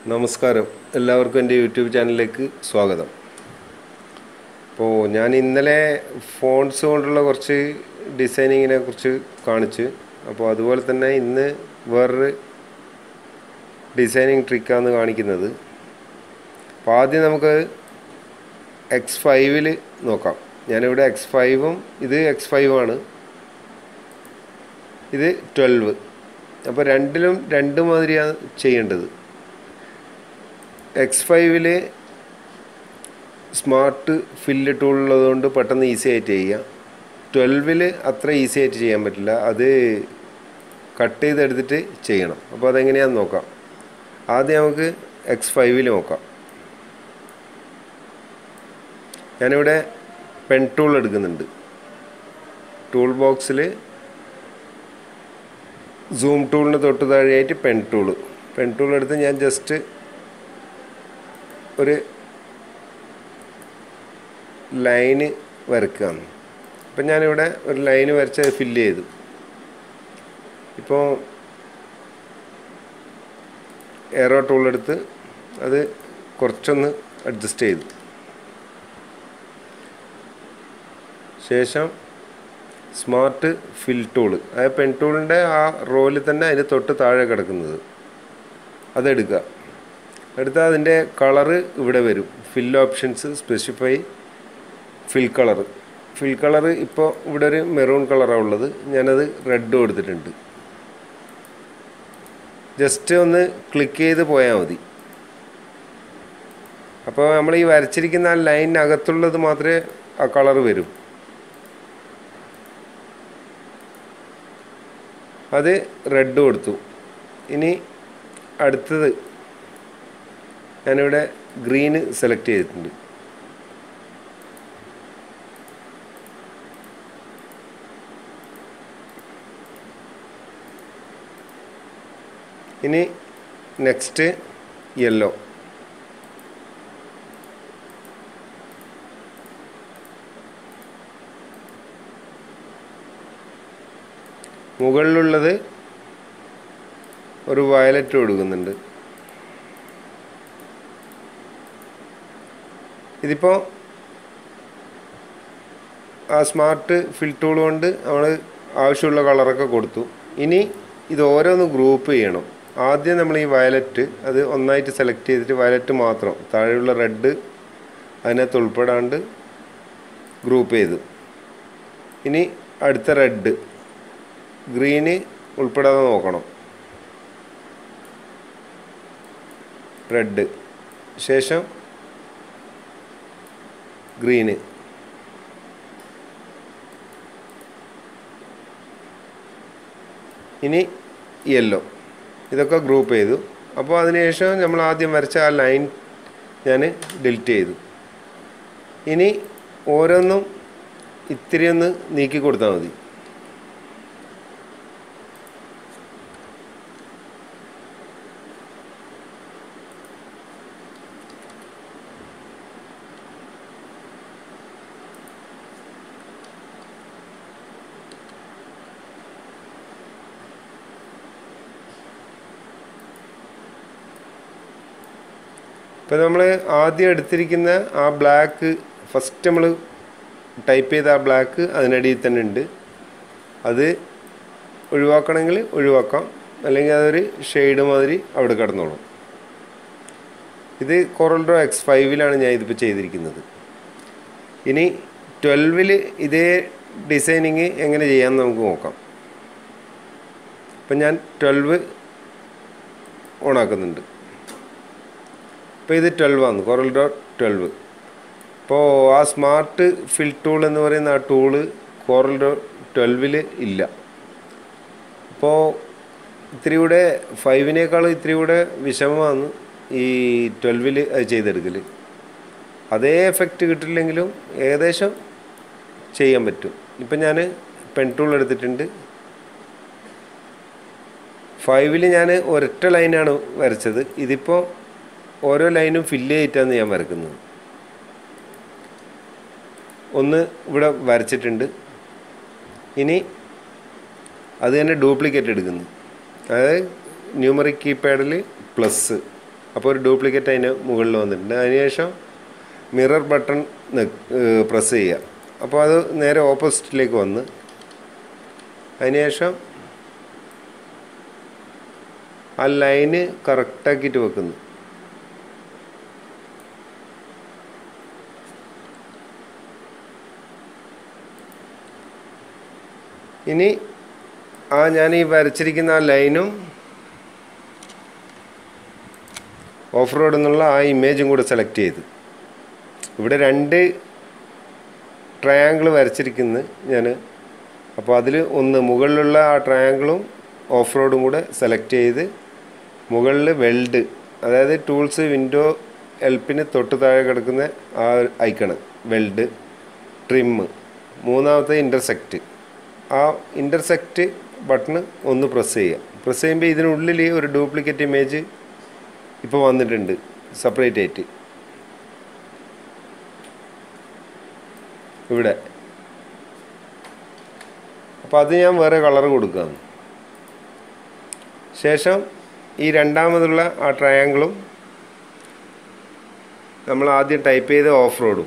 നമസ്കാരം എല്ലാവർക്കും എൻ്റെ യൂട്യൂബ് ചാനലിലേക്ക് സ്വാഗതം അപ്പോൾ ഞാൻ ഇന്നലെ ഫോൺസ് കൊണ്ടുള്ള കുറച്ച് ഡിസൈനിങ്ങിനെ കുറിച്ച് കാണിച്ചു അപ്പോൾ അതുപോലെ തന്നെ ഇന്ന് വേറൊരു ഡിസൈനിങ് ട്രിക്കാണ് കാണിക്കുന്നത് അപ്പോൾ ആദ്യം നമുക്ക് എക്സ് ഫൈവിൽ നോക്കാം ഞാനിവിടെ എക്സ് ഫൈവും ഇത് എക്സ് ഫൈവ് ആണ് ഇത് ട്വൽവ് അപ്പോൾ രണ്ടിലും രണ്ട് മാതിരിയാണ് ചെയ്യേണ്ടത് എക്സ് ഫൈവില് സ്മാർട്ട് ഫില്ല് ടൂൾ ഉള്ളതുകൊണ്ട് പെട്ടെന്ന് ഈസി ആയിട്ട് ചെയ്യാം ട്വൽവിൽ അത്ര ഈസി ആയിട്ട് ചെയ്യാൻ പറ്റില്ല അത് കട്ട് ചെയ്തെടുത്തിട്ട് ചെയ്യണം അപ്പോൾ അതെങ്ങനെയാണെന്ന് നോക്കാം ആദ്യം നമുക്ക് എക്സ് ഫൈവിൽ നോക്കാം ഞാനിവിടെ പെൻ ടൂൾ എടുക്കുന്നുണ്ട് ടൂൾ ബോക്സിൽ സൂം ടൂളിന് തൊട്ട് താഴെയായിട്ട് പെൻ ടൂള് പെൻ ടൂൾ എടുത്ത് ഞാൻ ജസ്റ്റ് ഒരു ലൈന് വരക്കുകയാണ് അപ്പം ഞാനിവിടെ ഒരു ലൈന് വരച്ച് അത് ഫില്ല് ചെയ്തു ഇപ്പോൾ എയറോ ടൂൾ എടുത്ത് അത് കുറച്ചൊന്ന് അഡ്ജസ്റ്റ് ചെയ്തു ശേഷം സ്മാർട്ട് ഫിൽ ടൂൾ ആ പെൻ ടൂളിൻ്റെ ആ റോലിൽ തന്നെ അതിന് തൊട്ട് താഴെ കിടക്കുന്നത് അതെടുക്കുക എടുത്താൽ അതിൻ്റെ കളറ് ഇവിടെ വരും fill options specify fill colour fill colour ഇപ്പോൾ ഇവിടെ ഒരു മെറൂൺ കളറാണ് ഉള്ളത് ഞാനത് റെഡ് കൊടുത്തിട്ടുണ്ട് ജസ്റ്റ് ഒന്ന് ക്ലിക്ക് ചെയ്ത് പോയാൽ മതി അപ്പോൾ നമ്മൾ ഈ വരച്ചിരിക്കുന്ന ആ ലൈനിനകത്തുള്ളത് മാത്രമേ ആ കളർ വരും അത് റെഡ് കൊടുത്തു ഇനി അടുത്തത് ഞാനിവിടെ ഗ്രീന് സെലക്ട് ചെയ്തിട്ടുണ്ട് ഇനി നെക്സ്റ്റ് യെല്ലോ മുകളിലുള്ളത് ഒരു വയലറ്റ് കൊടുക്കുന്നുണ്ട് ഇതിപ്പോൾ ആ സ്മാർട്ട് ഫിൽ ടൂൾ കൊണ്ട് നമ്മൾ ആവശ്യമുള്ള കളറൊക്കെ കൊടുത്തു ഇനി ഇത് ഓരോന്ന് ഗ്രൂപ്പ് ചെയ്യണം ആദ്യം നമ്മൾ ഈ വയലറ്റ് അത് ഒന്നായിട്ട് സെലക്ട് ചെയ്തിട്ട് വയലറ്റ് മാത്രം താഴെയുള്ള റെഡ് അതിനകത്ത് ഉൾപ്പെടാണ്ട് ഗ്രൂപ്പ് ചെയ്തു ഇനി അടുത്ത റെഡ് ഗ്രീന് ഉൾപ്പെടാതെ നോക്കണം റെഡ് ശേഷം ഗ്രീന് ഇനി യെല്ലോ ഇതൊക്കെ ഗ്രൂപ്പ് ചെയ്തു അപ്പോൾ അതിനുശേഷം നമ്മൾ ആദ്യം വരച്ച ആ ലൈൻ ഞാൻ ഡിലിറ്റ് ചെയ്തു ഇനി ഓരോന്നും ഇത്തിരി ഒന്ന് നീക്കി കൊടുത്താൽ മതി ഇപ്പോൾ നമ്മൾ ആദ്യം എടുത്തിരിക്കുന്ന ആ ബ്ലാക്ക് ഫസ്റ്റ് നമ്മൾ ടൈപ്പ് ചെയ്ത ആ ബ്ലാക്ക് അതിനടിയിൽ തന്നെ ഉണ്ട് അത് ഒഴിവാക്കണമെങ്കിൽ ഒഴിവാക്കാം അല്ലെങ്കിൽ അതൊരു ഷെയ്ഡ് മാതിരി അവിടെ കിടന്നോളും ഇത് കൊറൽഡോ എക്സ് ഫൈവിലാണ് ഞാൻ ഇതിപ്പോൾ ചെയ്തിരിക്കുന്നത് ഇനി ട്വൽവിൽ ഇതേ ഡിസൈനിങ് എങ്ങനെ ചെയ്യാമെന്ന് നമുക്ക് നോക്കാം ഇപ്പം ഞാൻ ട്വൽവ് ഓണാക്കുന്നുണ്ട് ഇപ്പോൾ ഇത് ട്വൽവ് ആണ് കൊറൽ ഡോട്ട് ട്വൽവ് ഇപ്പോൾ ആ സ്മാർട്ട് ഫിൽ ടൂൾ എന്ന് പറയുന്ന ആ ടൂള് കോറൽ ഡോട്ട് ട്വൽവിൽ ഇല്ല അപ്പോൾ ഇത്തിരി കൂടെ ഫൈവിനേക്കാളും ഇത്തിരി കൂടെ വിഷമമാണ് ഈ ട്വൽവിൽ അത് ചെയ്തെടുക്കൽ അതേ എഫക്റ്റ് കിട്ടില്ലെങ്കിലും ഏകദേശം ചെയ്യാൻ പറ്റും ഇപ്പം ഞാൻ പെൻ ടൂൾ എടുത്തിട്ടുണ്ട് ഫൈവിൽ ഞാൻ ഒരൊറ്റ ലൈനാണ് വരച്ചത് ഇതിപ്പോൾ ഓരോ ലൈനും ഫില്ല് ചെയ്തിട്ടാണ് ഞാൻ വരക്കുന്നത് ഒന്ന് ഇവിടെ വരച്ചിട്ടുണ്ട് ഇനി അത് തന്നെ ഡ്യൂപ്ലിക്കേറ്റ് എടുക്കുന്നു അതായത് ന്യൂമറിക് കീപാഡിൽ പ്ലസ് അപ്പോൾ ഒരു ഡ്യൂപ്ലിക്കേറ്റ് അതിന് മുകളിൽ വന്നിട്ടുണ്ട് അതിനുശേഷം മിറർ ബട്ടൺ പ്രസ് ചെയ്യുക അപ്പോൾ അത് നേരെ ഓപ്പോസിറ്റിലേക്ക് വന്ന് അതിനുശേഷം ആ ലൈന് കറക്റ്റാക്കിയിട്ട് വെക്കുന്നു ഇനി ആ ഞാൻ ഈ വരച്ചിരിക്കുന്ന ആ ലൈനും ഓഫ് റോഡ് എന്നുള്ള ആ ഇമേജും കൂടെ സെലക്ട് ചെയ്ത് ഇവിടെ രണ്ട് ട്രയാങ്കിൾ വരച്ചിരിക്കുന്നു ഞാൻ അപ്പോൾ അതിൽ ഒന്ന് മുകളിലുള്ള ആ ട്രയാങ്കിളും ഓഫ് റോഡും കൂടെ സെലക്ട് ചെയ്ത് മുകളിൽ വെൽഡ് അതായത് ടൂൾസ് വിൻഡോ എൽപ്പിന് തൊട്ട് താഴെ കിടക്കുന്ന ആ ഐക്കണ് വെൽഡ് ട്രിമ്മ് മൂന്നാമത്തെ ഇൻ്റർസെക്റ്റ് ആ ഇൻ്റർസെക്റ്റ് ബട്ടണ് ഒന്ന് പ്രസ് ചെയ്യുക പ്രസ് ചെയ്യുമ്പോൾ ഇതിനുള്ളിൽ ഒരു ഡ്യൂപ്ലിക്കേറ്റ് ഇമേജ് ഇപ്പോൾ വന്നിട്ടുണ്ട് സെപ്പറേറ്റ് ആയിട്ട് ഇവിടെ അപ്പോൾ അത് ഞാൻ വേറെ കളർ കൊടുക്കുകയാണ് ശേഷം ഈ രണ്ടാമതുള്ള ആ ട്രയാങ്കിളും നമ്മൾ ആദ്യം ടൈപ്പ് ചെയ്ത ഓഫ് റോഡും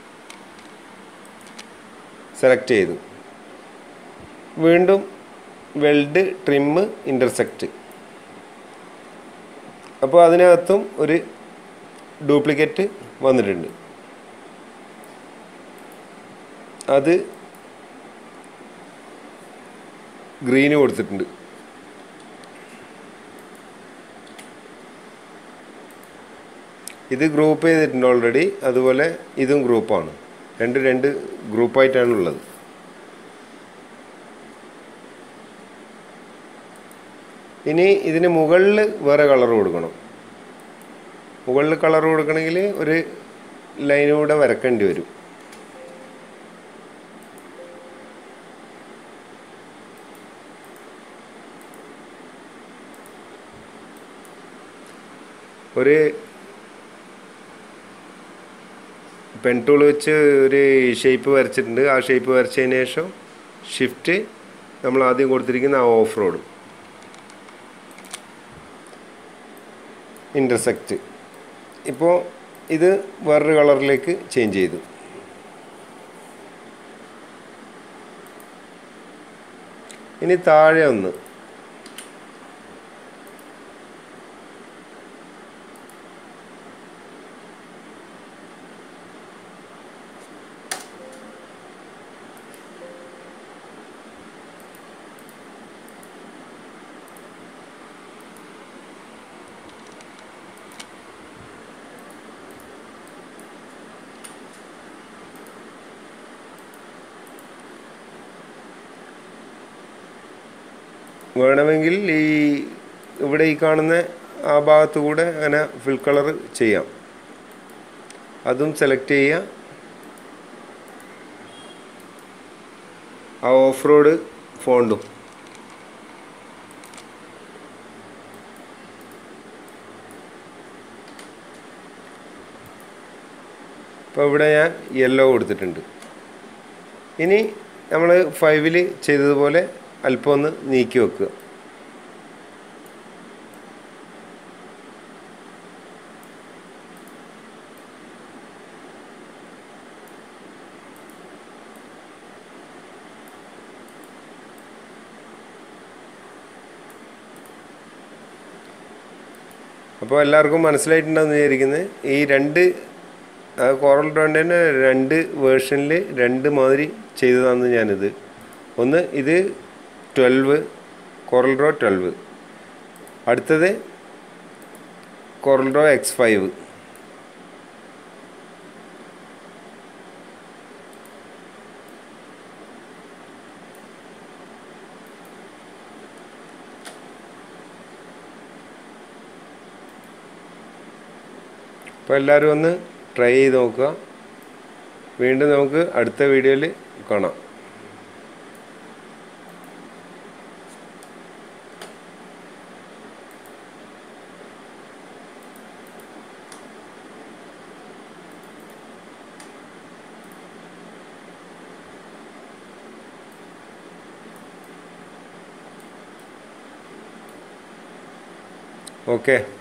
സെലക്ട് ചെയ്തു വീണ്ടും വെൽഡ് ട്രിമ്മ് ഇൻ്റർസെക്റ്റ് അപ്പോൾ അതിനകത്തും ഒരു ഡ്യൂപ്ലിക്കേറ്റ് വന്നിട്ടുണ്ട് അത് ഗ്രീന് കൊടുത്തിട്ടുണ്ട് ഇത് ഗ്രൂപ്പ് ചെയ്തിട്ടുണ്ട് ഓൾറെഡി അതുപോലെ ഇതും ഗ്രൂപ്പാണ് രണ്ട് രണ്ട് ഗ്രൂപ്പായിട്ടാണ് ഉള്ളത് ഇനി ഇതിന് മുകളിൽ വേറെ കളർ കൊടുക്കണം മുകളിൽ കളർ കൊടുക്കണമെങ്കിൽ ഒരു ലൈനൂടെ വരക്കേണ്ടി വരും ഒരു പെൻ ടൂൾ വെച്ച് ഒരു ഷേപ്പ് വരച്ചിട്ടുണ്ട് ആ ഷേപ്പ് വരച്ചതിന് ശേഷം ഷിഫ്റ്റ് നമ്മൾ ആദ്യം കൊടുത്തിരിക്കുന്ന ആ ഓഫ് റോഡ് ഇൻ്റർസെക്റ്റ് ഇപ്പോൾ ഇത് വേറൊരു കളറിലേക്ക് ചേഞ്ച് ചെയ്തു ഇനി താഴെ ഒന്ന് വേണമെങ്കിൽ ഈ ഇവിടെ ഈ കാണുന്ന ആ ഭാഗത്ത് കൂടെ അങ്ങനെ ഫിൽ കളർ ചെയ്യാം അതും സെലക്ട് ചെയ്യുക ആ ഓഫ് റോഡ് ഫോണ്ടും ഇപ്പോൾ ഇവിടെ ഞാൻ യെല്ലോ കൊടുത്തിട്ടുണ്ട് ഇനി നമ്മൾ ഫൈവിൽ ചെയ്തതുപോലെ അല്പം ഒന്ന് നീക്കി വെക്കുക അപ്പോൾ എല്ലാവർക്കും മനസ്സിലായിട്ടുണ്ടെന്ന് വിചാരിക്കുന്നത് ഈ രണ്ട് കോറൽ ഡ്രോണ്ടിൻ്റെ രണ്ട് വേർഷനിൽ രണ്ട് മാതിരി ചെയ്തതാണ് ഞാനിത് ഒന്ന് ഇത് ട്വൽവ് കോറൽ ഡ്രോ ട്വൽവ് അടുത്തത് കോറൽ ഡ്രോ എക്സ് ഫൈവ് അപ്പോൾ എല്ലാവരും ഒന്ന് ട്രൈ ചെയ്ത് നോക്കുക വീണ്ടും നമുക്ക് അടുത്ത വീഡിയോയിൽ കാണാം ഓക്കെ